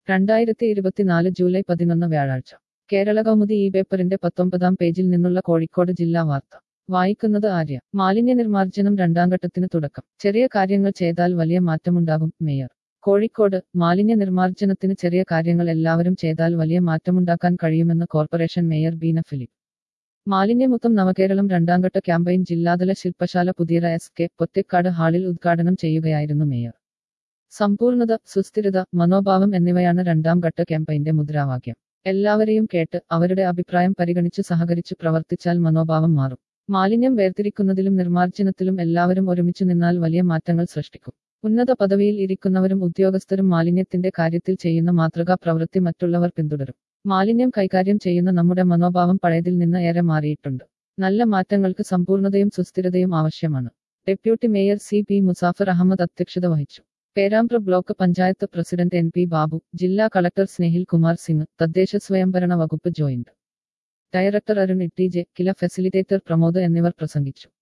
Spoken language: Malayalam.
രണ്ടായിരത്തി ഇരുപത്തിനാല് ജൂലൈ പതിനൊന്ന് വ്യാഴാഴ്ച കേരള കൗമുദി ഈ പേപ്പറിന്റെ പത്തൊമ്പതാം പേജിൽ നിന്നുള്ള കോഴിക്കോട് ജില്ലാ വാർത്ത വായിക്കുന്നത് ആര്യ മാലിന്യ നിർമ്മാർജ്ജനം രണ്ടാം ഘട്ടത്തിന് തുടക്കം ചെറിയ കാര്യങ്ങൾ ചെയ്താൽ വലിയ മാറ്റമുണ്ടാകും മേയർ കോഴിക്കോട് മാലിന്യ നിർമ്മാർജ്ജനത്തിന് ചെറിയ കാര്യങ്ങൾ എല്ലാവരും ചെയ്താൽ വലിയ മാറ്റമുണ്ടാക്കാൻ കഴിയുമെന്ന് കോർപ്പറേഷൻ മേയർ ബീന ഫിലിപ്പ് മാലിന്യമുക്തം നവകേരളം രണ്ടാംഘട്ട ക്യാമ്പയിൻ ജില്ലാതല ശില്പശാല പുതിയറ എസ് കെ പൊറ്റക്കാട് ഹാളിൽ ഉദ്ഘാടനം ചെയ്യുകയായിരുന്നു മേയർ സമ്പൂർണത സുസ്ഥിരത മനോഭാവം എന്നിവയാണ് രണ്ടാം ഘട്ട ക്യാമ്പയിന്റെ മുദ്രാവാക്യം എല്ലാവരെയും കേട്ട് അവരുടെ അഭിപ്രായം പരിഗണിച്ചു സഹകരിച്ചു പ്രവർത്തിച്ചാൽ മനോഭാവം മാറും മാലിന്യം വേർതിരിക്കുന്നതിലും നിർമ്മാർജ്ജനത്തിലും എല്ലാവരും ഒരുമിച്ചു നിന്നാൽ വലിയ മാറ്റങ്ങൾ സൃഷ്ടിക്കും ഉന്നത പദവിയിൽ ഇരിക്കുന്നവരും ഉദ്യോഗസ്ഥരും മാലിന്യത്തിന്റെ കാര്യത്തിൽ ചെയ്യുന്ന മാതൃകാ പ്രവൃത്തി മറ്റുള്ളവർ പിന്തുടരും മാലിന്യം കൈകാര്യം ചെയ്യുന്ന നമ്മുടെ മനോഭാവം പഴയതിൽ നിന്ന് ഏറെ മാറിയിട്ടുണ്ട് നല്ല മാറ്റങ്ങൾക്ക് സമ്പൂർണതയും സുസ്ഥിരതയും ആവശ്യമാണ് deputy mayor C P Musafar Ahammad അധ്യക്ഷത വഹിച്ചു Perambra block panchayat president N P Babu ജില്ലാ കളക്ടർ സ്നേഹിൽ കുമാർ സിംഗ് തദ്ദേശ സ്വയംഭരണ വകുപ്പ് joint director Arun Itty J KILA facilitator Pramod എന്നിവർ പ്രസംഗിച്ചു